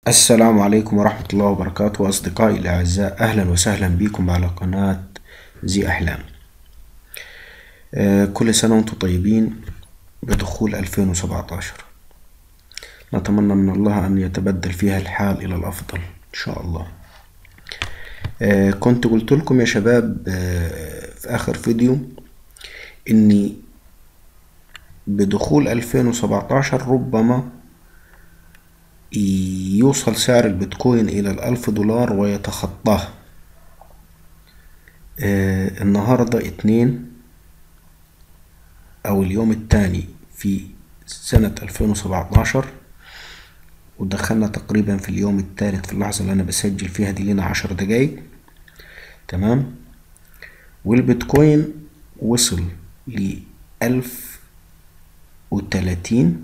السلام عليكم ورحمة الله وبركاته أصدقائي الأعزاء أهلا وسهلا بكم على قناة زي أحلام آه، كل سنة وانتم طيبين بدخول 2017 نتمنى من الله أن يتبدل فيها الحال إلى الأفضل إن شاء الله آه، كنت قلت لكم يا شباب آه، في آخر فيديو إني بدخول 2017 ربما يوصل سعر البيتكوين إلى الألف دولار ويتخطاه آه النهاردة اتنين أو اليوم التاني في سنة ألفين وسبعتاشر ودخلنا تقريبا في اليوم الثالث في اللحظة اللي أنا بسجل فيها دي لنا عشر دقايق تمام والبيتكوين وصل لألف وتلاتين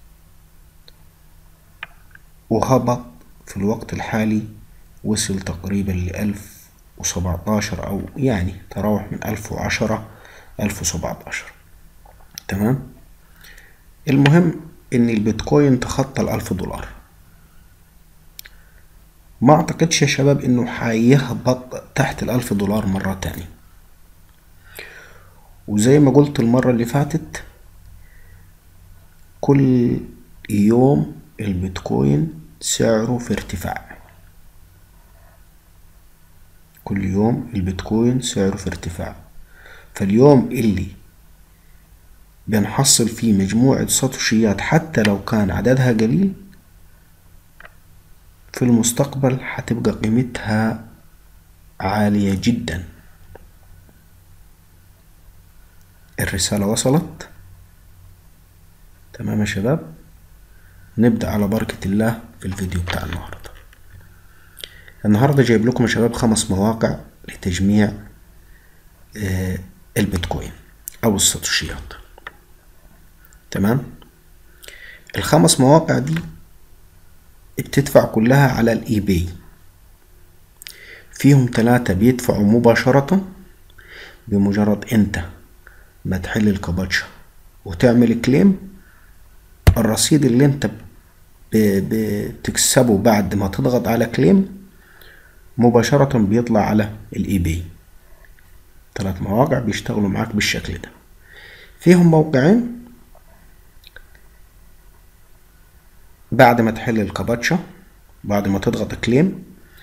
وهبط في الوقت الحالي وصل تقريبا لألف وسبعتاشر أو يعني تراوح من ألف وعشرة ألف وسبعتاشر تمام المهم إن البيتكوين تخطى الألف دولار ما أعتقدش يا شباب إنه هيهبط تحت الألف دولار مرة تاني وزي ما قلت المرة اللي فاتت كل يوم البيتكوين سعره في ارتفاع كل يوم البيتكوين سعره في ارتفاع فاليوم اللي بنحصل فيه مجموعة ساتوشيات حتى لو كان عددها قليل في المستقبل هتبقى قيمتها عالية جدا الرسالة وصلت تمام يا شباب نبدأ على بركة الله في الفيديو بتاع النهاردة النهاردة جايب لكم يا شباب خمس مواقع لتجميع آه البيتكوين أو الساتوشيات تمام الخمس مواقع دي بتدفع كلها على الاي باي فيهم تلاتة بيدفعوا مباشرة بمجرد انت ما تحل الكباتشا وتعمل كليم الرصيد اللي انت بتكسبه بعد ما تضغط على كليم مباشرة بيطلع على الاي باي ثلاث مواقع بيشتغلوا معاك بالشكل ده فيهم موقعين بعد ما تحل الكباتشا بعد ما تضغط كليم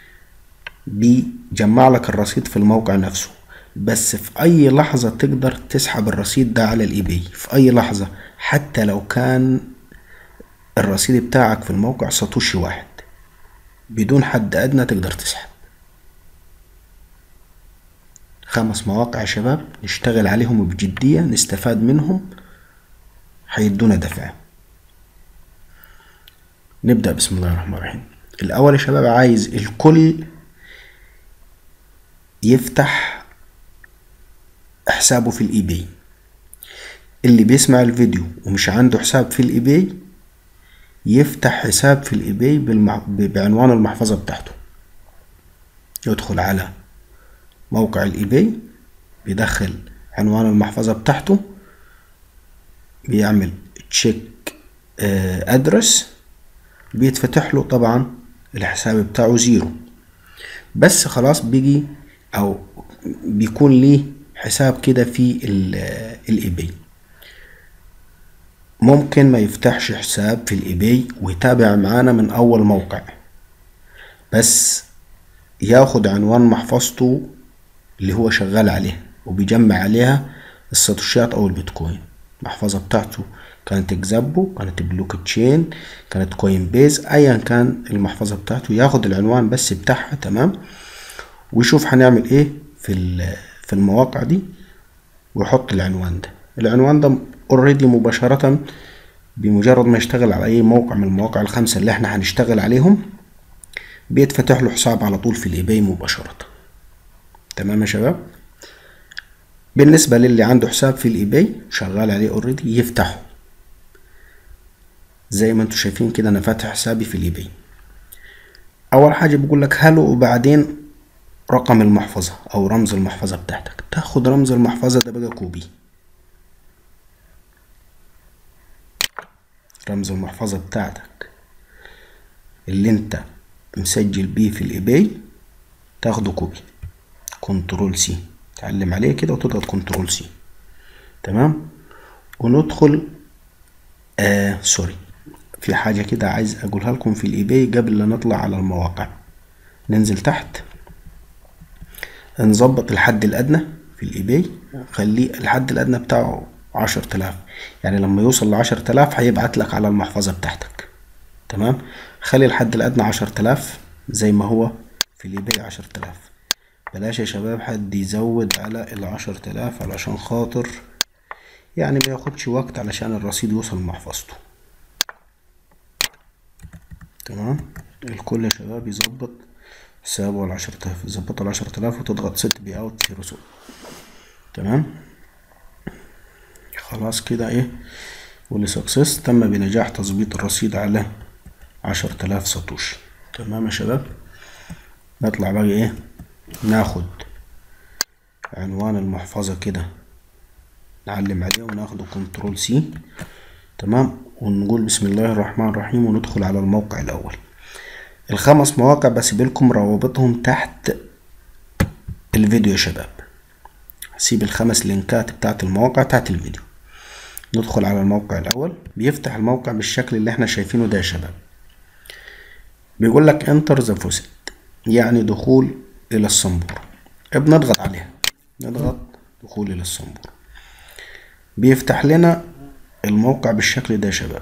بيجمع لك الرصيد في الموقع نفسه بس في اي لحظة تقدر تسحب الرصيد ده على الاي باي في اي لحظة حتى لو كان الرصيد بتاعك في الموقع ساتوشي واحد بدون حد ادنى تقدر تسحب خمس مواقع يا شباب نشتغل عليهم بجدية نستفاد منهم هيدونا دفع نبدأ بسم الله الرحمن الرحيم الأول يا شباب عايز الكل يفتح حسابه في الاي باي اللي بيسمع الفيديو ومش عنده حساب في الاي باي يفتح حساب في الاي باي بالمع... بعنوان المحفظة بتاعته يدخل على موقع الاي باي بيدخل عنوان المحفظة بتاعته بيعمل تشيك ادرس بيتفتح له طبعا الحساب بتاعه زيرو بس خلاص بيجي او بيكون ليه حساب كده في الاي باي ممكن ما يفتحش حساب في الايباي ويتابع معانا من اول موقع بس ياخد عنوان محفظته اللي هو شغال عليه وبيجمع عليها الساتوشيات او البيتكوين المحفظة بتاعته كانت اكزابو كانت بلوك تشين كانت كوين بيز ايا كان المحفظة بتاعته ياخد العنوان بس بتاعها تمام ويشوف هنعمل ايه في في المواقع دي ويحط العنوان ده العنوان ده اوريدي مباشرة بمجرد ما يشتغل على اي موقع من المواقع الخمسة اللي احنا هنشتغل عليهم بيتفتح له حساب على طول في الايباي مباشرة تمام يا شباب بالنسبة للي عنده حساب في الايباي شغال عليه اوريدي يفتحه زي ما انتوا شايفين كده انا فاتح حسابي في الايباي اول حاجة بيقول لك هلو وبعدين رقم المحفظة او رمز المحفظة بتاعتك تاخد رمز المحفظة ده بقى كوبي رمز المحفظة بتاعتك اللي انت مسجل بيه في الايباي تاخده كوبي كنترول سي تعلم عليه كده وتضغط كنترول سي تمام وندخل آه سوري في حاجة كده عايز اقولها لكم في الايباي قبل لا نطلع على المواقع ننزل تحت نظبط الحد الادنى في الايباي خليه الحد الادنى بتاعه عشر تلاف يعني لما يوصل لعشر تلاف هيبعت لك على المحفظة بتاعتك تمام خلي الحد الادنى عشر تلاف زي ما هو في الايباي عشر تلاف بلاش يا شباب حد يزود على العشر تلاف علشان خاطر يعني ما ياخدش وقت علشان الرصيد يوصل لمحفظته تمام الكل يا شباب يظبط حسابه على عشرة آلاف يظبطه على عشرة آلاف وتضغط ست بي اوت في رسوم تمام خلاص كده ايه واللي سكسس تم بنجاح تظبيط الرصيد على عشرة آلاف ساتوشي تمام يا شباب نطلع بقى ايه ناخد عنوان المحفظة كده نعلم عليه وناخده كنترول سي تمام ونقول بسم الله الرحمن الرحيم وندخل على الموقع الأول الخمس مواقع بسيب لكم روابطهم تحت الفيديو يا شباب هسيب الخمس لينكات بتاعت المواقع تحت الفيديو ندخل على الموقع الأول بيفتح الموقع بالشكل اللي احنا شايفينه ده يا شباب بيقول لك انتر ذا فوسيت يعني دخول إلى الصنبور بنضغط عليها نضغط دخول إلى الصنبور بيفتح لنا الموقع بالشكل ده يا شباب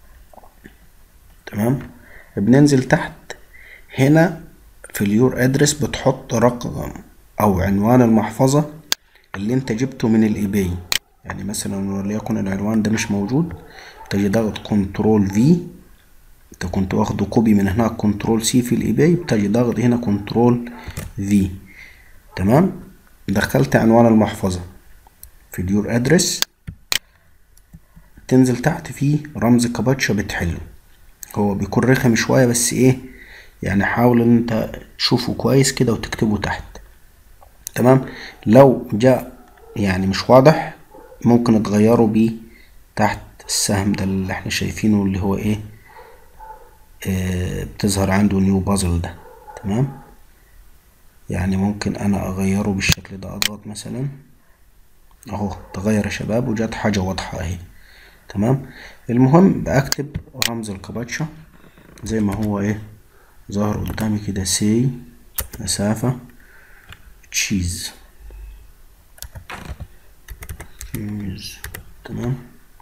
تمام بننزل تحت هنا في اليور ادرس بتحط رقم او عنوان المحفظة اللي انت جبته من الايباي يعني مثلا وليكن العنوان ده مش موجود تجي ضغط كنترول في انت كنت واخده كوبي من هناك كنترول سي في الايباي بتجي ضغط هنا كنترول في تمام دخلت عنوان المحفظة في اليور ادرس تنزل تحت فيه رمز كابتشا بتحله هو بيكون رخم شوية بس ايه يعني حاول ان انت تشوفه كويس كده وتكتبه تحت تمام لو جاء يعني مش واضح ممكن تغيره بيه تحت السهم ده اللي احنا شايفينه اللي هو ايه اه بتظهر عنده نيو بازل ده تمام يعني ممكن انا اغيره بالشكل ده اضغط مثلا اهو تغير يا شباب وجات حاجة واضحة اهي تمام المهم بكتب رمز الكباتشا زي ما هو ايه ظهر قدامي كده سي مسافة تشيز تشيز تمام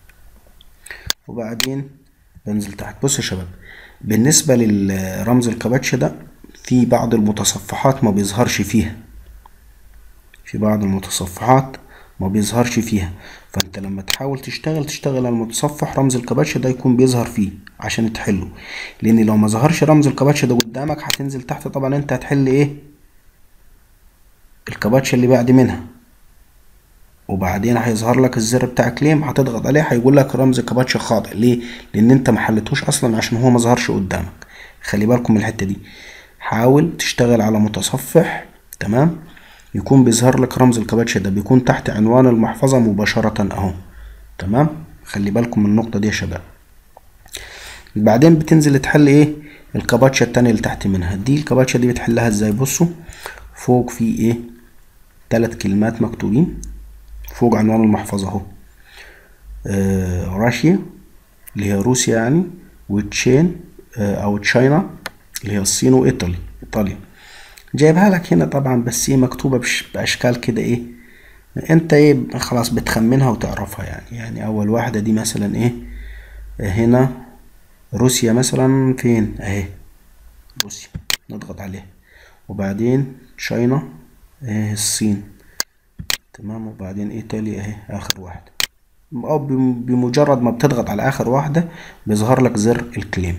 وبعدين بنزل تحت بص يا شباب بالنسبة للرمز الكباتشا ده في بعض المتصفحات ما بيظهرش فيها في بعض المتصفحات ما بيظهرش فيها فانت لما تحاول تشتغل تشتغل على المتصفح رمز الكباتشا ده يكون بيظهر فيه عشان تحله لان لو ما ظهرش رمز الكباتشا ده قدامك هتنزل تحت طبعا انت هتحل ايه الكباتشا اللي بعد منها وبعدين هيظهر لك الزر بتاع كليم هتضغط عليه هيقول لك رمز كباتشا خاطئ ليه لان انت ما حلتوش اصلا عشان هو ما ظهرش قدامك خلي بالكم من الحته دي حاول تشتغل على متصفح تمام يكون بيظهر لك رمز الكباتشا ده بيكون تحت عنوان المحفظة مباشرة اهو تمام خلي بالكم من النقطة دي يا شباب بعدين بتنزل تحل ايه الكباتشا التانية اللي تحت منها دي الكباتشا دي بتحلها ازاي بصوا فوق في ايه تلات كلمات مكتوبين فوق عنوان المحفظة اهو آه راشيا اللي هي روسيا يعني وتشين آه او تشاينا اللي هي الصين وايطاليا ايطاليا جايبها لك هنا طبعا بس هي مكتوبة بأشكال كده ايه انت ايه خلاص بتخمنها وتعرفها يعني يعني اول واحدة دي مثلا ايه هنا روسيا مثلا فين اهي روسيا نضغط عليها وبعدين تشاينا اهي الصين تمام وبعدين ايطاليا اهي اخر واحدة او بمجرد ما بتضغط على اخر واحدة بيظهر لك زر الكليم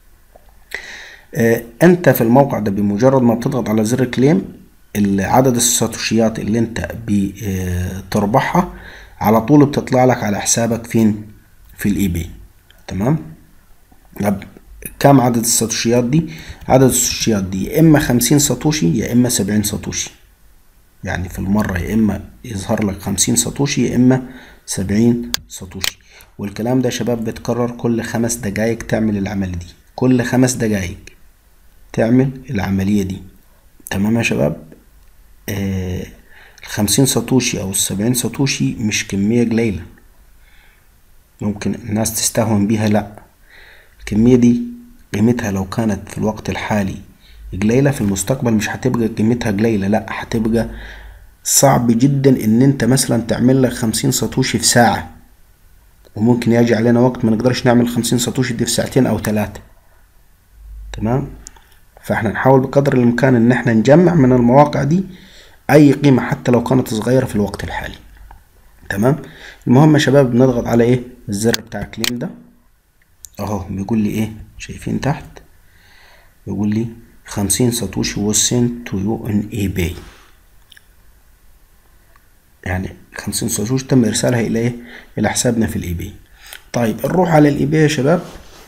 انت في الموقع ده بمجرد ما بتضغط على زر كليم عدد الساتوشيات اللي انت بتربحها على طول بتطلع لك على حسابك فين في الاي بي تمام كم عدد الساتوشيات دي عدد الساتوشيات دي يا اما خمسين ساتوشي يا اما سبعين ساتوشي يعني في المرة يا اما يظهر لك خمسين ساتوشي يا اما سبعين ساتوشي والكلام ده يا شباب بيتكرر كل خمس دقايق تعمل العمل دي كل خمس دقايق تعمل العملية دي تمام يا شباب آه الخمسين ساتوشي او السبعين ساتوشي مش كمية قليلة ممكن الناس تستهون بيها لا الكمية دي قيمتها لو كانت في الوقت الحالي قليلة في المستقبل مش هتبقى قيمتها قليلة لا هتبقى صعب جدا ان انت مثلا تعمل لك خمسين ساتوشي في ساعة وممكن يجي علينا وقت ما نقدرش نعمل خمسين ساتوشي دي في ساعتين او ثلاثة تمام فاحنا نحاول بقدر الامكان ان احنا نجمع من المواقع دي اي قيمة حتى لو كانت صغيرة في الوقت الحالي تمام المهم يا شباب بنضغط على ايه الزر بتاع كليم ده اهو بيقول لي ايه شايفين تحت بيقول لي خمسين ساتوشي was sent to you in eBay يعني خمسين ساتوشي تم ارسالها الى ايه الى حسابنا في الايباي طيب نروح على الايباي يا شباب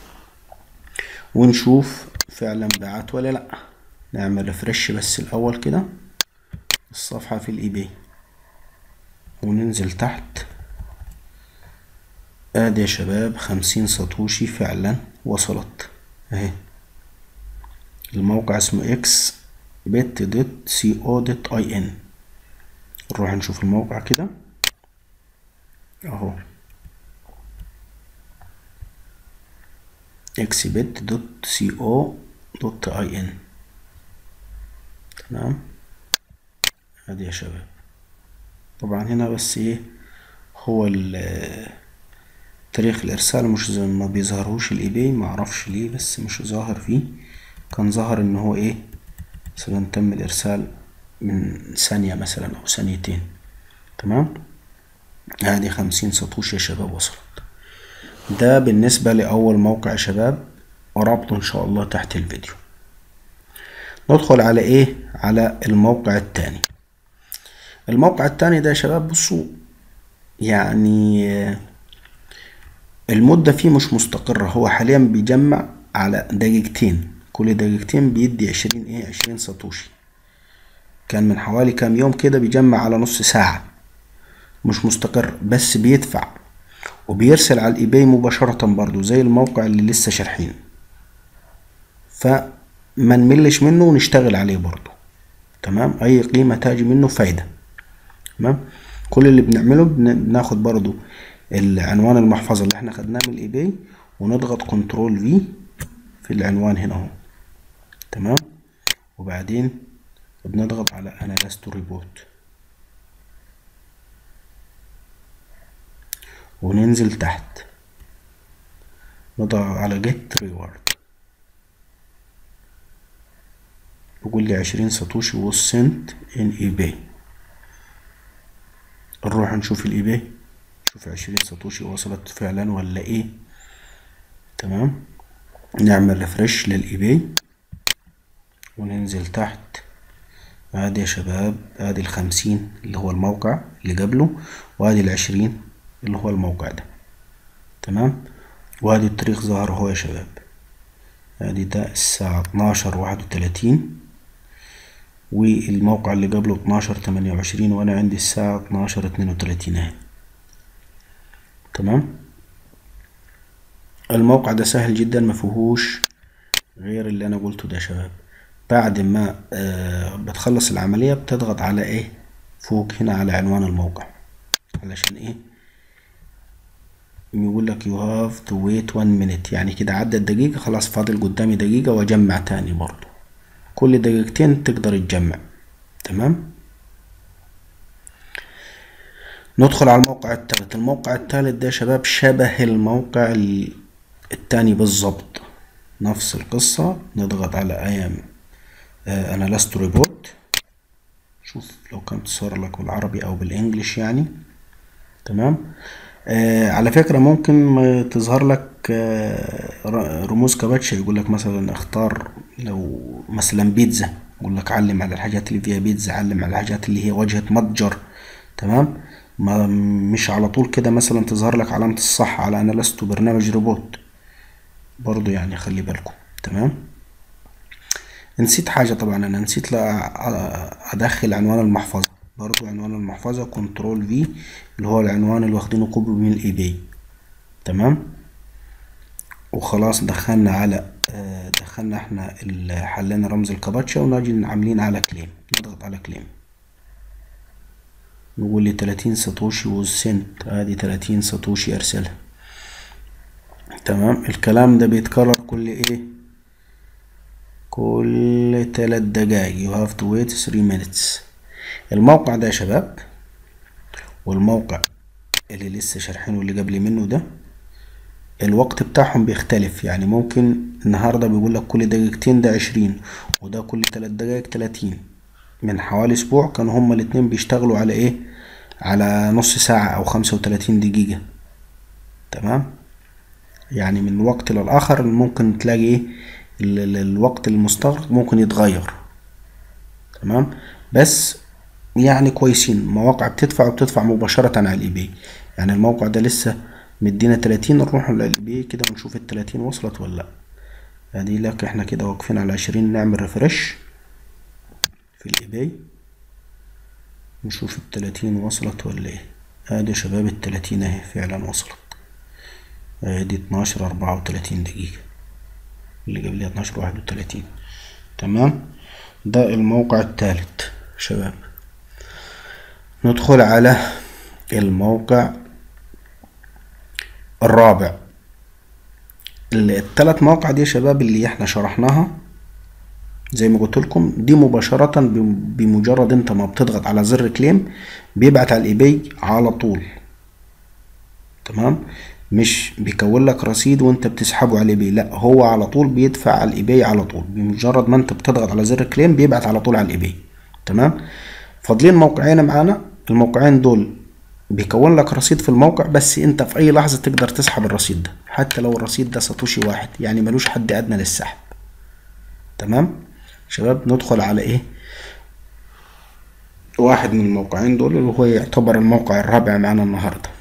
ونشوف فعلا باعت ولا لا نعمل ريفرش بس الاول كده الصفحة في الايباي وننزل تحت ادي يا شباب خمسين ساتوشي فعلا وصلت اهي الموقع اسمه اكس بت دوت سي او دوت اي ان نروح نشوف الموقع كده اهو اكسبت دوت سي او دوت اي ان تمام ادي يا شباب طبعا هنا بس ايه هو تاريخ الارسال مش زي ما بيظهرهوش الايباي معرفش ليه بس مش ظاهر فيه كان ظهر ان هو ايه مثلا تم الارسال من ثانية مثلا او ثانيتين تمام ادي خمسين سطوش يا شباب وصلت ده بالنسبة لأول موقع يا شباب ورابطه إن شاء الله تحت الفيديو ندخل على إيه على الموقع التاني الموقع التاني ده يا شباب بصوا يعني المدة فيه مش مستقرة هو حاليا بيجمع على دقيقتين كل دقيقتين بيدي عشرين ايه عشرين ساتوشي كان من حوالي كام يوم كده بيجمع على نص ساعة مش مستقر بس بيدفع وبيرسل على الايباي مباشرة برضو زي الموقع اللي لسه شارحينه فما نملش منه ونشتغل عليه برضو تمام اي قيمة تاجي منه فايدة تمام كل اللي بنعمله بناخد برضو العنوان المحفظة اللي احنا خدناه من الايباي ونضغط كنترول في في العنوان هنا اهو تمام وبعدين بنضغط على انا لست ريبوت وننزل تحت نضغط على جيت ريورد بيقول لي عشرين ساتوشي was sent in eBay نروح نشوف الايباي نشوف عشرين ساتوشي وصلت فعلا ولا ايه تمام نعمل ريفرش للايباي وننزل تحت ادي يا شباب ادي الخمسين اللي هو الموقع اللي قبله وادي العشرين اللي هو الموقع ده تمام وادي التاريخ ظهر اهو يا شباب ادي ده الساعة اتناشر واحد وتلاتين والموقع اللي قبله اتناشر تمانية وعشرين وانا عندي الساعة اتناشر اتنين وتلاتين اهي تمام الموقع ده سهل جدا مفيهوش غير اللي انا قلته ده يا شباب بعد ما آه بتخلص العملية بتضغط على ايه فوق هنا على عنوان الموقع علشان ايه يقول لك you have to wait one minute يعني كده عدت دقيقة خلاص فاضل قدامي دقيقة واجمع تاني برضو كل دقيقتين تقدر تجمع تمام ندخل على الموقع الثالث الموقع الثالث ده يا شباب شبه الموقع التاني بالظبط نفس القصة نضغط على ايام آه انا لست ريبوت شوف لو كانت تصور لك بالعربي او بالانجليش يعني تمام آه على فكرة ممكن تظهر لك آه رموز كباتشة يقول لك مثلا اختار لو مثلا بيتزا يقول لك علم على الحاجات اللي فيها بيتزا علم على الحاجات اللي هي واجهة متجر تمام ما مش على طول كده مثلا تظهر لك علامة الصح على انا لست برنامج روبوت برضو يعني خلي بالكم تمام نسيت حاجة طبعا انا نسيت ادخل عنوان المحفظة برضو عنوان المحفظة كنترول في اللي هو العنوان اللي واخدينه كوبي من الايباي تمام وخلاص دخلنا على دخلنا احنا ال- حلينا رمز الكابتشا ونجي عاملين على كليم نضغط على كليم نقول لي 30 ساتوشي والسنت ادي 30 ساتوشي ارسلها تمام الكلام ده بيتكرر كل ايه كل تلات دقايق you have to wait 3 minutes الموقع ده يا شباب والموقع اللي لسه شارحينه اللي قبل منه ده الوقت بتاعهم بيختلف يعني ممكن النهاردة بيقول لك كل دقيقتين ده عشرين وده كل تلات دقايق تلاتين من حوالي اسبوع كانوا هما الاتنين بيشتغلوا على ايه على نص ساعة او خمسة وتلاتين دقيقة تمام يعني من وقت للآخر ممكن تلاقي ايه ال- ال- الوقت المستغرق ممكن يتغير تمام بس يعني كويسين مواقع بتدفع وبتدفع مباشرة على الايباي يعني الموقع ده لسه مدينا تلاتين نروح للايباي كده ونشوف التلاتين وصلت ولا لا ادي لك احنا كده واقفين على عشرين نعمل ريفرش في الايباي نشوف التلاتين وصلت ولا ايه ادي يا شباب التلاتين اهي فعلا وصلت ادي اتناشر اربعة وتلاتين دقيقة اللي قبلها اتناشر واحد وتلاتين تمام ده الموقع التالت شباب ندخل على الموقع الرابع ال- التلات مواقع دي يا شباب اللي احنا شرحناها زي ما قلت لكم دي مباشرة بم- بمجرد انت ما بتضغط على زر كليم بيبعت على الايباي على طول تمام مش بيكون لك رصيد وانت بتسحبه على الايباي لا هو على طول بيدفع على الايباي على طول بمجرد ما انت بتضغط على زر كليم بيبعت على طول على الايباي تمام فاضلين موقعين معانا الموقعين دول بيكون لك رصيد في الموقع بس انت في اي لحظة تقدر تسحب الرصيد ده حتى لو الرصيد ده ساتوشي واحد يعني ملوش حد ادنى للسحب تمام شباب ندخل على ايه واحد من الموقعين دول اللي هو يعتبر الموقع الرابع معانا النهارده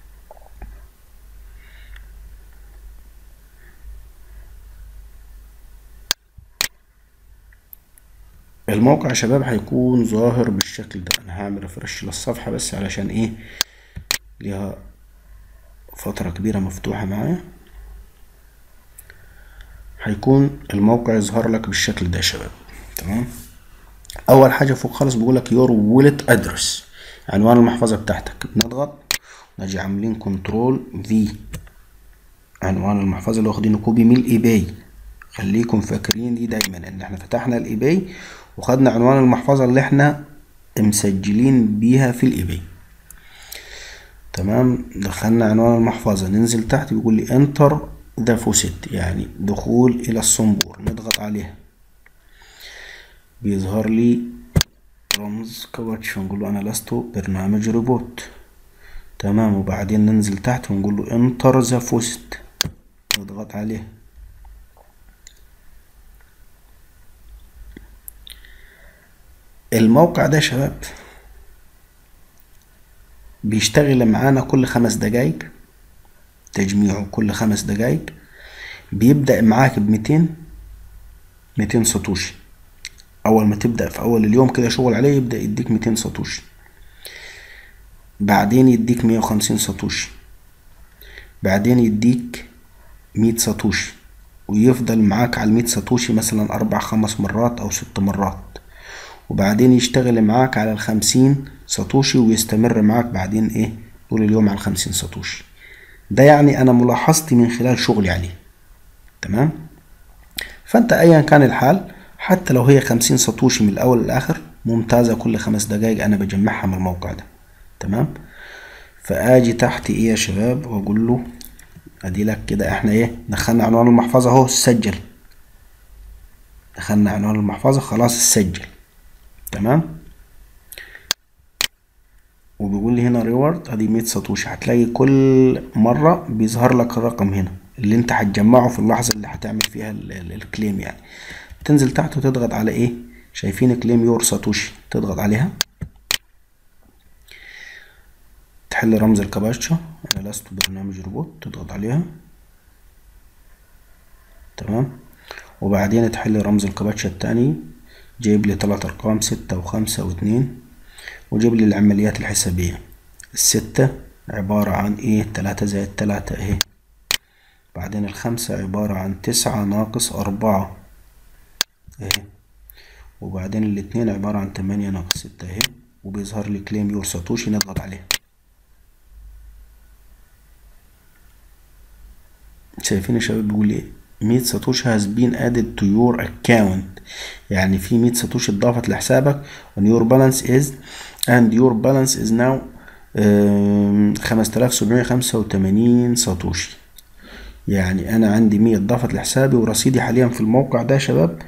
الموقع يا شباب هيكون ظاهر بالشكل ده انا هعمل ريفرش للصفحة بس علشان ايه ليها فترة كبيرة مفتوحة معايا هيكون الموقع يظهر لك بالشكل ده يا شباب تمام اول حاجة فوق خالص بيقولك يور ويلت ادرس عنوان المحفظة بتاعتك نضغط نجي عاملين كنترول في عنوان المحفظة اللي واخدينه كوبي من الايباي خليكم فاكرين دي دايما ان احنا فتحنا الايباي وخدنا عنوان المحفظة اللي احنا مسجلين بيها في الايباي تمام دخلنا عنوان المحفظة ننزل تحت بيقول لي انتر ذا فوسيت يعني دخول الى الصنبور نضغط عليها بيظهر لي رمز كواتش ونقول له انا لست برنامج روبوت تمام وبعدين ننزل تحت ونقول له انتر ذا فوسيت نضغط عليه الموقع ده يا شباب بيشتغل معانا كل خمس دقايق تجميعه كل خمس دقايق بيبدأ معاك بميتين ميتين ساتوشي أول ما تبدأ في أول اليوم كده شغل عليه يبدأ يديك ميتين ساتوشي بعدين يديك مية وخمسين ساتوشي بعدين يديك مية ساتوشي ويفضل معاك على المية ساتوشي مثلا أربع خمس مرات أو ست مرات وبعدين يشتغل معاك على الخمسين ساتوشي ويستمر معاك بعدين ايه طول اليوم على الخمسين ساتوشي ده يعني انا ملاحظتي من خلال شغلي عليه تمام فانت ايا كان الحال حتى لو هي خمسين ساتوشي من الاول للاخر ممتازة كل خمس دقايق انا بجمعها من الموقع ده تمام فاجي تحت ايه يا شباب واقول له ادي لك كده احنا ايه دخلنا عنوان المحفظة اهو سجل دخلنا عنوان المحفظة خلاص سجل تمام وبيقول لي هنا ريورد ادي 100 ساتوشي هتلاقي كل مرة بيظهر لك الرقم هنا اللي انت هتجمعه في اللحظة اللي هتعمل فيها ال- ال- الكليم يعني تنزل تحت وتضغط على ايه شايفين كليم يور ساتوشي تضغط عليها تحل رمز الكباشة انا لست برنامج روبوت تضغط عليها تمام وبعدين تحل رمز الكباتشة التاني جايب لي تلات أرقام ستة وخمسة واتنين وجايب لي العمليات الحسابية الستة عبارة عن ايه تلاتة زائد تلاتة اهي بعدين الخمسة عبارة عن تسعة ناقص أربعة وبعدين الاتنين عبارة عن تمانية ناقص ستة اهي وبيظهر لي كليم يور ساتوشي نضغط عليه شايفين يا شباب بيقول ايه 100 ساتوشي has been added to your account يعني في 100 ساتوشي اتضافت لحسابك and your balance is and your balance is now um, 5785 ساتوشي يعني انا عندي 100 اتضافت لحسابي ورصيدي حاليا في الموقع ده يا شباب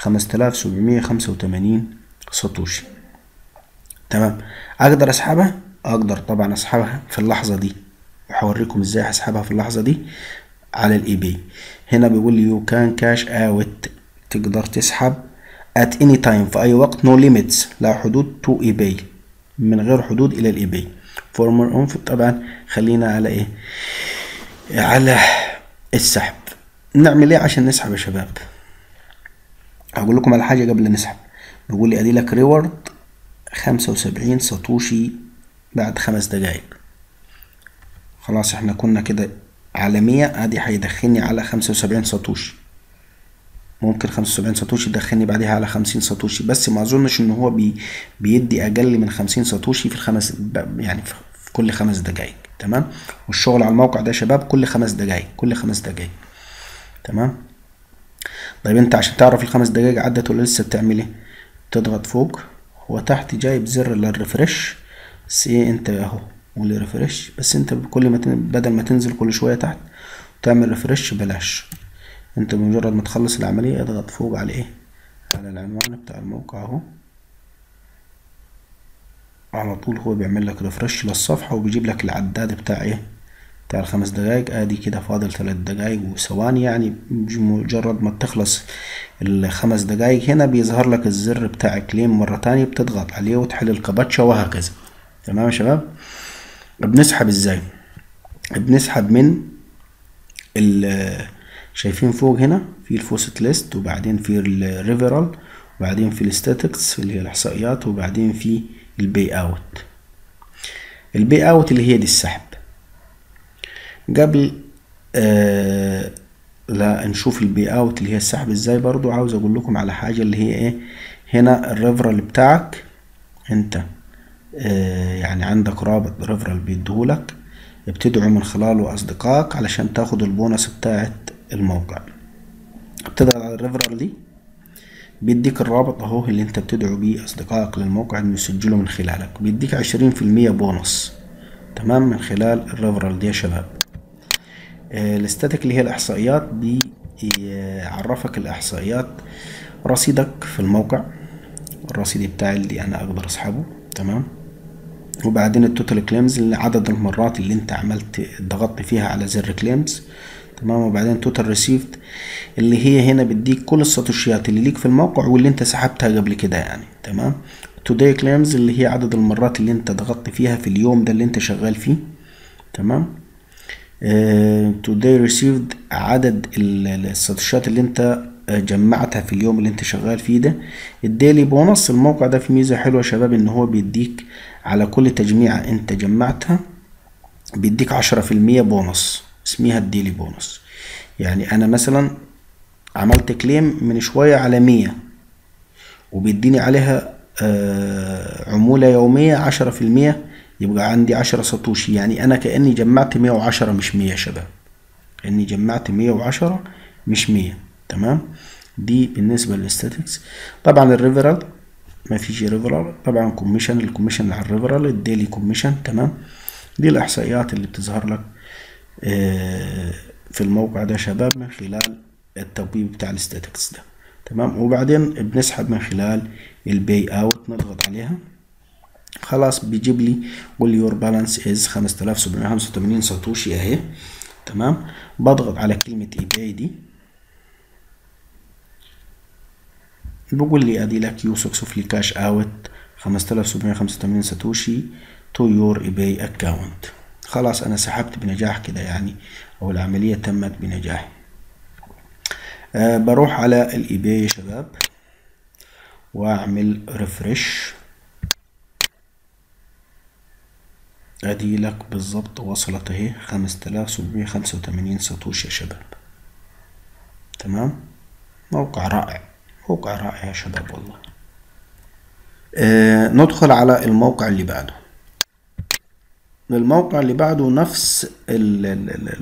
5785 ساتوشي تمام اقدر اسحبها اقدر طبعا اسحبها في اللحظه دي وهوريكم ازاي هسحبها في اللحظه دي على الاي بي هنا بيقول لي يو كان كاش اوت تقدر تسحب at any time في اي وقت no limits لا حدود to eBay من غير حدود الى الاي بي for more info طبعا خلينا على ايه على السحب نعمل ايه عشان نسحب يا شباب هقول لكم على حاجه قبل نسحب بيقول لي ادي لك ريورد خمسة وسبعين ساتوشي بعد خمس دقايق خلاص احنا كنا كده على مية ادي هيدخلني على خمسة وسبعين ساتوشي ممكن خمسة وسبعين ساتوشي يدخلني بعدها على خمسين ساتوشي بس ما اظنش ان هو بي بيدي اقل من خمسين ساتوشي في الخمس يعني في كل خمس دقايق تمام والشغل على الموقع ده يا شباب كل خمس دقايق كل خمس دقايق تمام طيب انت عشان تعرف الخمس دقايق عدت ولا لسه بتعمل ايه تضغط فوق هو تحت جايب زر للريفرش بس ايه انت اهو قول ريفرش بس انت كل ما تن... بدل ما تنزل كل شويه تحت وتعمل ريفرش بلاش انت بمجرد ما تخلص العمليه اضغط فوق على ايه على العنوان بتاع الموقع اهو على طول هو بيعمل لك ريفرش للصفحه وبيجيب لك العداد بتاع ايه بتاع الخمس دقايق ادي كده فاضل ثلاث دقايق وثواني يعني مجرد ما تخلص الخمس دقايق هنا بيظهر لك الزر بتاع كليم مرة تانية بتضغط عليه وتحل الكباتشة وهكذا تمام يا شباب بنسحب ازاي بنسحب من ال شايفين فوق هنا في الفوست ليست وبعدين في الريفرال وبعدين في الستاتكس اللي هي الاحصائيات وبعدين في البي اوت البي اوت اللي هي دي السحب قبل آه لا نشوف البي اوت اللي هي السحب ازاي برضو عاوز اقول لكم على حاجة اللي هي ايه هنا الريفرال بتاعك انت آه يعني عندك رابط ريفرال بيديهولك بتدعو من خلاله اصدقائك علشان تاخد البونص بتاعت الموقع بتضغط على الريفرال دي بيديك الرابط اهو اللي انت بتدعو بيه اصدقائك للموقع انه يسجلوا من خلالك بيديك عشرين في المية بونص تمام من خلال الريفرال دي يا شباب آه الاستاتيك اللي هي الاحصائيات بيعرفك الاحصائيات رصيدك في الموقع الرصيد بتاعي اللي انا اقدر اسحبه تمام وبعدين التوتال كليمز اللي عدد المرات اللي انت عملت ضغطت فيها على زر كليمز تمام وبعدين توتال ريسيفد اللي هي هنا بتديك كل الساتوشيات اللي ليك في الموقع واللي انت سحبتها قبل كده يعني تمام توداي كليمز اللي هي عدد المرات اللي انت ضغطت فيها في اليوم ده اللي انت شغال فيه تمام توداي uh, ريسيفد عدد الساتوشيات اللي انت جمعتها في اليوم اللي انت شغال فيه ده الديلي بونص الموقع ده فيه ميزة حلوة يا شباب ان هو بيديك على كل تجميعة انت جمعتها بيديك عشرة في المية بونص اسميها الديلي بونص يعني انا مثلا عملت كليم من شوية على مية وبيديني عليها آه عمولة يومية عشرة في المية يبقى عندي عشرة ساتوشي يعني انا كأني جمعت مية وعشرة مش مية يا شباب كأني جمعت مية وعشرة مش مية تمام دي بالنسبة للستاتكس طبعا الريفرال ما فيش ريفرال طبعا كوميشن الكوميشن على الريفرال الديلي كوميشن تمام دي الاحصائيات اللي بتظهر لك آه في الموقع ده شباب من خلال التبويب بتاع الستاتكس ده تمام وبعدين بنسحب من خلال البي اوت نضغط عليها خلاص بيجيب لي قول يور بالانس از 5785 ساتوشي اهي تمام بضغط على كلمة اي باي دي بيقول لي ادي لك يو سكسفلي كاش اوت 5785 ساتوشي تو يور اي باي اكاونت خلاص انا سحبت بنجاح كده يعني او العملية تمت بنجاح أه بروح على الاي باي يا شباب واعمل ريفرش ادي لك بالظبط وصلت اهي 5785 ساتوشي يا شباب تمام موقع رائع موقع رائع يا شباب والله آه ندخل على الموقع اللي بعده الموقع اللي بعده نفس ال ال ال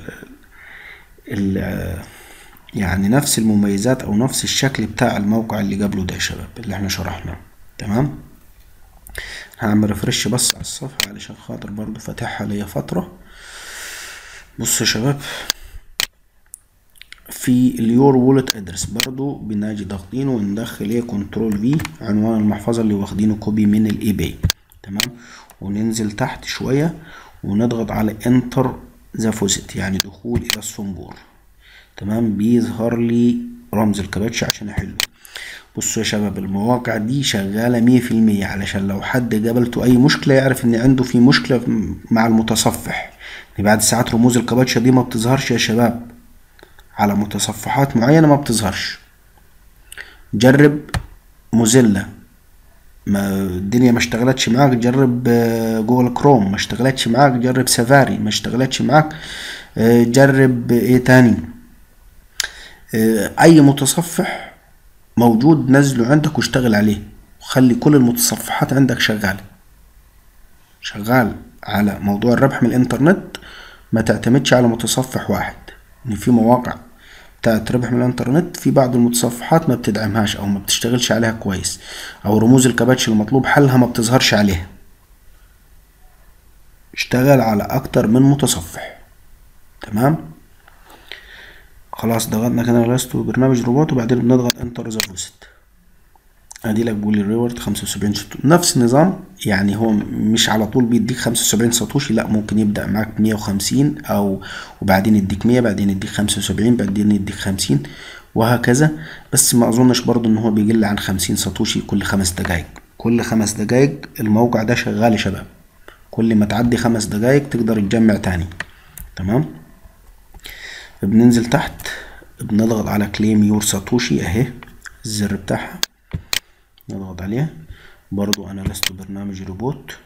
ال يعني نفس المميزات او نفس الشكل بتاع الموقع اللي قبله ده يا شباب اللي احنا شرحناه تمام هعمل ريفرش بس على الصفحة علشان خاطر برضو فاتحها ليا فترة بصوا يا شباب في اليور وولت ادرس برضو بناجي ضاغطينه وندخل ايه كنترول في عنوان المحفظة اللي واخدينه كوبي من الاي باي تمام وننزل تحت شوية ونضغط على انتر ذا فوزيت يعني دخول الى الصنبور تمام بيظهر لي رمز الكباتش عشان احله بصوا يا شباب المواقع دي شغالة مية في المية علشان لو حد قابلته أي مشكلة يعرف إن عنده في مشكلة مع المتصفح بعد ساعات رموز الكباتشة دي ما بتظهرش يا شباب على متصفحات معينة ما بتظهرش جرب موزيلا ما الدنيا ما اشتغلتش معاك جرب جوجل كروم ما اشتغلتش معاك جرب سفاري ما اشتغلتش معاك جرب ايه تاني اي متصفح موجود نزله عندك واشتغل عليه وخلي كل المتصفحات عندك شغالة شغال على موضوع الربح من الانترنت ما تعتمدش على متصفح واحد ان في مواقع بتاعت ربح من الانترنت في بعض المتصفحات ما بتدعمهاش او ما بتشتغلش عليها كويس او رموز الكباتش المطلوب حلها ما بتظهرش عليها اشتغل على اكتر من متصفح تمام خلاص ضغطنا كده لست برنامج روبوت وبعدين بنضغط انتر ذا فوزيت ادي لك بيقول لي الريورد خمسة وسبعين ساتوشي نفس النظام يعني هو مش على طول بيديك خمسة وسبعين ساتوشي لا ممكن يبدأ معاك مية وخمسين او وبعدين يديك مية بعدين يديك خمسة وسبعين بعدين يديك خمسين وهكذا بس ما اظنش برضو ان هو بيقل عن خمسين ساتوشي كل خمس دقايق كل خمس دقايق الموقع ده شغال يا شباب كل ما تعدي خمس دقايق تقدر تجمع تاني تمام بننزل تحت بنضغط على كليم يور ساتوشي اهي الزر بتاعها نضغط عليها برضو انا لست برنامج روبوت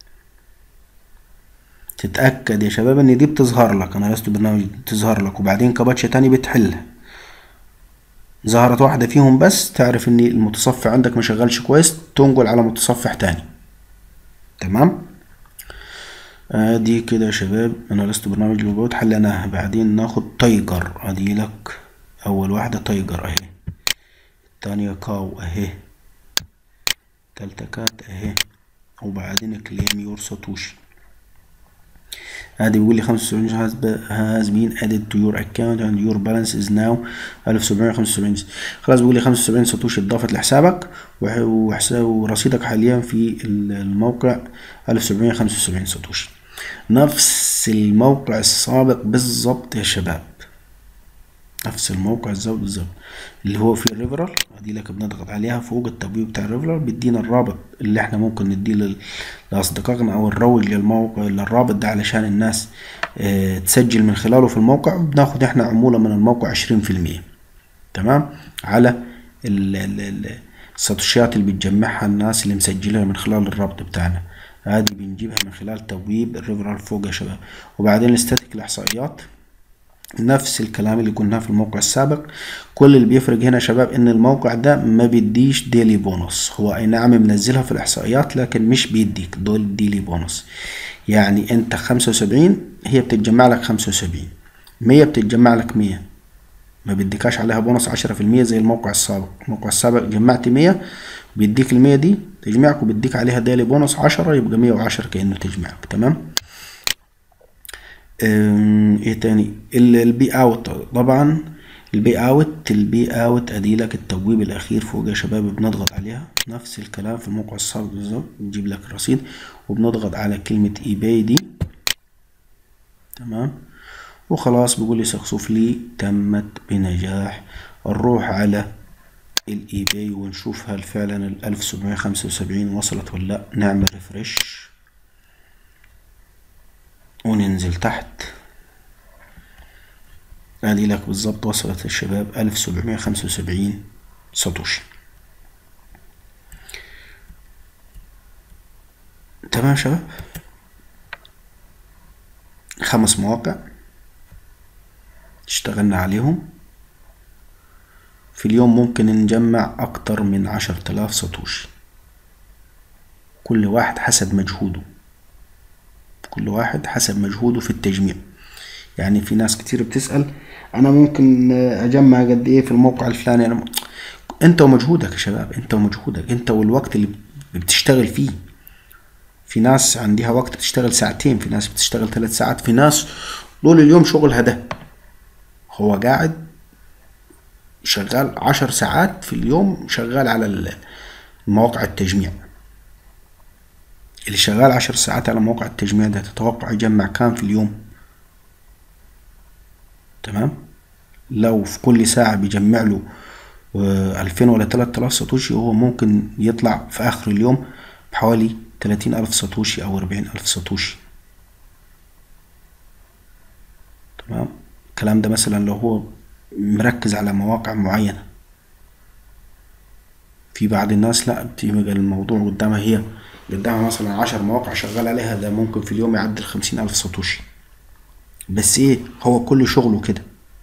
تتأكد يا شباب ان دي بتظهر لك انا لست برنامج تظهر لك وبعدين كباتشة تاني بتحلها ظهرت واحدة فيهم بس تعرف ان المتصفح عندك مشغلش كويس تنقل على متصفح تاني تمام ادي كده يا شباب انا لست برنامج روبوت حلناها بعدين ناخد تايجر ادي لك اول واحدة تايجر اهي التانية كاو اهي تالتة كات اهي وبعدين كليم يور ساتوشي ادي بيقول لي 75 has, has been added to your account and your balance is now 1775 خلاص بيقول لي 75 ساتوشي اتضافت لحسابك وحساب ورصيدك حاليا في الموقع 1775 ساتوشي نفس الموقع السابق بالظبط يا شباب نفس الموقع الزود بالظبط اللي هو فيه الريفرال ادي لك بنضغط عليها فوق التبويب بتاع الريفرال بيدينا الرابط اللي احنا ممكن نديه لاصدقائنا او نروج للموقع للرابط ده علشان الناس اه تسجل من خلاله في الموقع وبناخد احنا عمولة من الموقع عشرين في المية تمام على الساتوشيات اللي بتجمعها الناس اللي مسجلها من خلال الرابط بتاعنا هذه بنجيبها من خلال تبويب الريفرال فوق يا شباب وبعدين الاستاتيك الاحصائيات نفس الكلام اللي قلناه في الموقع السابق كل اللي بيفرق هنا يا شباب ان الموقع ده ما بيديش ديلي بونص هو اي نعم منزلها في الاحصائيات لكن مش بيديك دول ديلي بونص يعني انت خمسة وسبعين هي بتتجمع لك خمسة وسبعين مية بتتجمع لك مية ما بيديكاش عليها بونص عشرة في المية زي الموقع السابق الموقع السابق جمعت مية بيديك المية دي تجمعك وبيديك عليها ديلي بونص عشرة يبقى مية وعشرة كأنه تجمعك تمام ايه تاني البي اوت طبعا البي اوت البي اوت ادي لك التبويب الاخير فوق يا شباب بنضغط عليها نفس الكلام في الموقع السابق بالظبط نجيب لك الرصيد وبنضغط على كلمة اي باي دي تمام وخلاص بيقول لي سقسوف لي تمت بنجاح نروح على الاي باي ونشوف هل فعلا ال 1775 وصلت ولا لا نعمل ريفرش وننزل تحت ادي لك بالظبط وصلت الشباب الف سبعمية خمسة وسبعين ساتوشي تمام يا شباب خمس مواقع اشتغلنا عليهم في اليوم ممكن نجمع اكتر من عشر تلاف ساتوشي كل واحد حسب مجهوده كل واحد حسب مجهوده في التجميع يعني في ناس كتير بتسأل انا ممكن اجمع قد ايه في الموقع الفلاني انا م... انت ومجهودك يا شباب انت ومجهودك انت والوقت اللي بتشتغل فيه في ناس عندها وقت بتشتغل ساعتين في ناس بتشتغل ثلاث ساعات في ناس طول اليوم شغلها ده هو قاعد شغال عشر ساعات في اليوم شغال على مواقع التجميع اللي شغال عشر ساعات على موقع التجميع ده تتوقع يجمع كام في اليوم تمام لو في كل ساعة بيجمع له ألفين ولا تلات آلاف ساتوشي هو ممكن يطلع في آخر اليوم بحوالي تلاتين ألف ساتوشي أو أربعين ألف ساتوشي تمام الكلام ده مثلا لو هو مركز على مواقع معينة في بعض الناس لا بتبقى الموضوع قدامها هي قدامها مثلا عشر مواقع شغال عليها ده ممكن في اليوم يعدي الخمسين ألف ساتوشي بس ايه هو كل شغله كده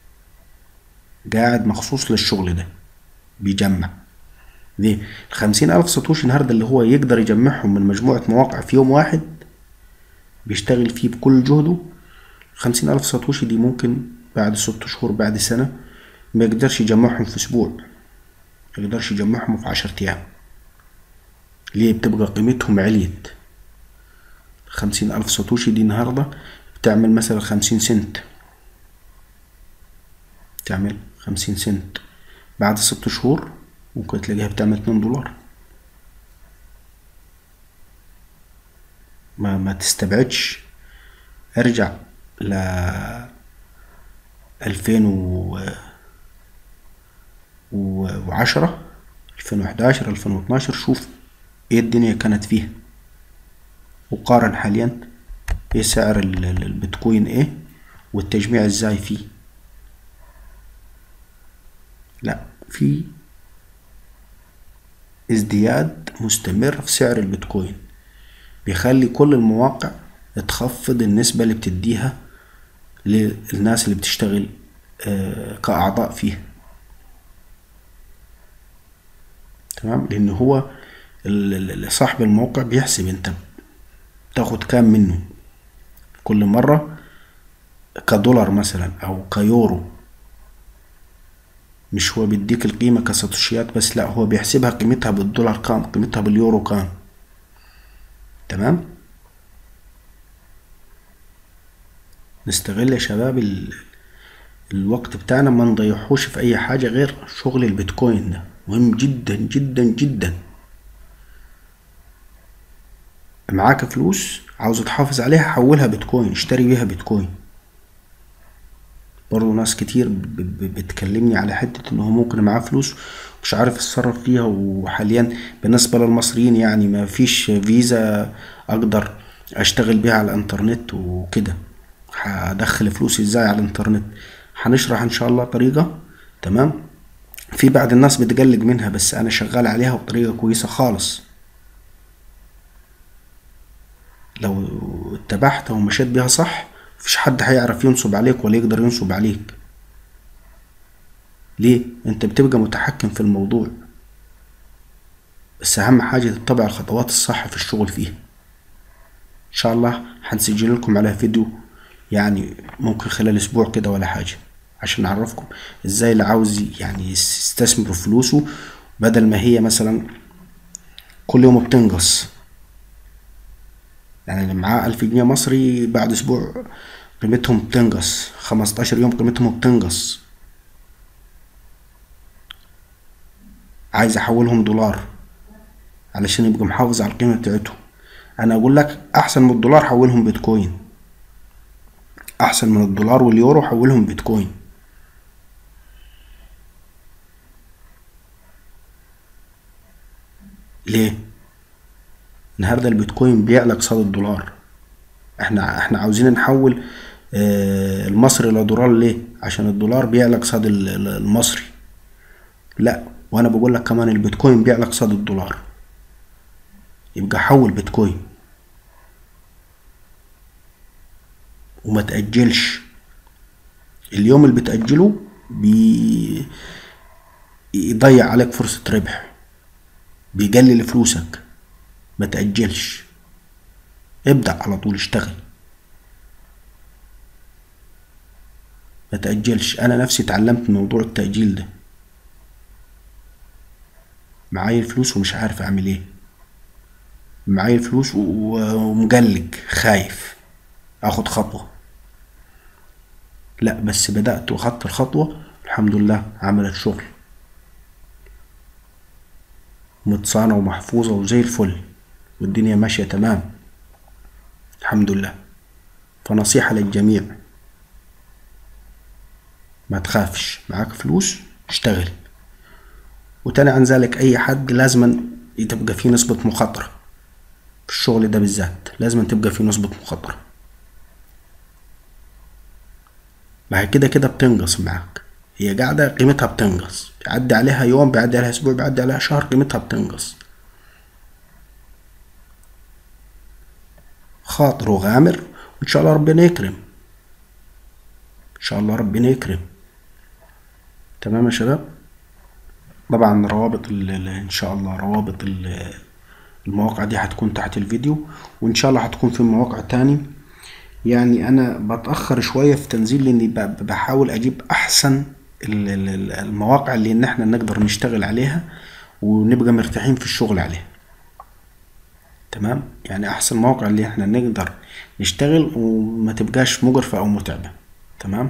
قاعد مخصوص للشغل ده بيجمع ليه الخمسين ألف ساتوشي النهاردة اللي هو يقدر يجمعهم من مجموعة مواقع في يوم واحد بيشتغل فيه بكل جهده خمسين ألف ساتوشي دي ممكن بعد ست شهور بعد سنة ما يقدرش يجمعهم في أسبوع ما يقدرش يجمعهم في عشرة أيام ليه بتبقى قيمتهم عليت خمسين ألف ساتوشي دي النهاردة بتعمل مثلا خمسين سنت تعمل خمسين سنت بعد ست شهور ممكن تلاقيها بتعمل اتنين دولار ما ما تستبعدش ارجع ل ألفين و وعشرة ألفين وحداشر ألفين واتناشر شوف ايه الدنيا كانت فيها وقارن حاليا ايه سعر البيتكوين ايه والتجميع ازاي فيه لا في ازدياد مستمر في سعر البيتكوين بيخلي كل المواقع تخفض النسبة اللي بتديها للناس اللي بتشتغل كأعضاء فيها تمام لأن هو صاحب الموقع بيحسب انت تاخد كام منه كل مرة كدولار مثلا أو كيورو مش هو بيديك القيمة كساتوشيات بس لا هو بيحسبها قيمتها بالدولار كام قيمتها باليورو كام تمام نستغل يا شباب ال... الوقت بتاعنا ما نضيعوش في اي حاجة غير شغل البيتكوين ده مهم جدا جدا جدا معاك فلوس عاوز تحافظ عليها حولها بيتكوين اشتري بيها بيتكوين برضه ناس كتير بتكلمني على حتة ان هو ممكن معاه فلوس مش عارف يتصرف فيها وحاليا بالنسبة للمصريين يعني ما فيش فيزا اقدر اشتغل بيها على الانترنت وكده هدخل فلوسي ازاي على الانترنت هنشرح ان شاء الله طريقة تمام في بعض الناس بتقلق منها بس انا شغال عليها بطريقة كويسة خالص لو اتبعتها ومشيت بيها صح مفيش حد هيعرف ينصب عليك ولا يقدر ينصب عليك ليه انت بتبقى متحكم في الموضوع بس اهم حاجة تتبع الخطوات الصح في الشغل فيها ان شاء الله هنسجل لكم على فيديو يعني ممكن خلال اسبوع كده ولا حاجة عشان نعرفكم ازاي اللي عاوز يعني يستثمر فلوسه بدل ما هي مثلا كل يوم بتنقص يعني اللي معاه ألف جنيه مصري بعد أسبوع قيمتهم بتنقص خمستاشر يوم قيمتهم بتنقص عايز أحولهم دولار علشان يبقى محافظ على القيمة بتاعتهم أنا أقول لك أحسن من الدولار حولهم بيتكوين أحسن من الدولار واليورو حولهم بيتكوين ليه؟ النهارده البيتكوين بيعلى قصاد الدولار احنا احنا عاوزين نحول اه المصري لدولار ليه عشان الدولار بيعلى قصاد المصري لا وانا بقول لك كمان البيتكوين بيعلى قصاد الدولار يبقى حول بيتكوين وما تأجلش اليوم اللي بتأجله بي يضيع عليك فرصة ربح بيقلل فلوسك ما تأجلش ابدأ على طول اشتغل ما تأجلش أنا نفسي اتعلمت موضوع التأجيل ده معايا الفلوس ومش عارف أعمل إيه معايا الفلوس و- ومقلق خايف أخد خطوة لأ بس بدأت وخدت الخطوة الحمد لله عملت شغل متصانة ومحفوظة وزي الفل والدنيا ماشية تمام الحمد لله فنصيحة للجميع ما تخافش معاك فلوس اشتغل وتاني عن ذلك اي حد لازم تبقى فيه نسبة مخاطرة في الشغل ده بالذات لازم تبقى فيه نسبة مخاطرة بعد كده كده بتنقص معاك هي قاعدة قيمتها بتنقص بيعدي عليها يوم بيعدي عليها اسبوع بيعدي عليها شهر قيمتها بتنقص خاطر وغامر وان شاء الله ربنا يكرم ان شاء الله ربنا يكرم تمام يا شباب طبعا روابط ال ال- ان شاء الله روابط ال- المواقع دي هتكون تحت الفيديو وان شاء الله هتكون في مواقع تاني يعني انا بتاخر شويه في تنزيل لاني ب- بحاول اجيب احسن ال- ال- ال- المواقع اللي ان احنا نقدر نشتغل عليها ونبقى مرتاحين في الشغل عليها تمام يعني احسن موقع اللي احنا نقدر نشتغل وما تبقاش مقرفة او متعبة تمام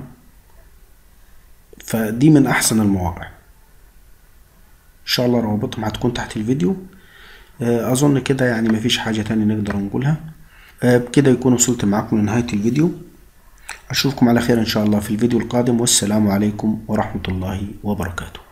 فدي من احسن المواقع ان شاء الله روابطهم هتكون تحت الفيديو آه، اظن كده يعني مفيش حاجة تاني نقدر نقولها آه، بكده يكون وصلت معاكم لنهاية الفيديو اشوفكم على خير ان شاء الله في الفيديو القادم والسلام عليكم ورحمة الله وبركاته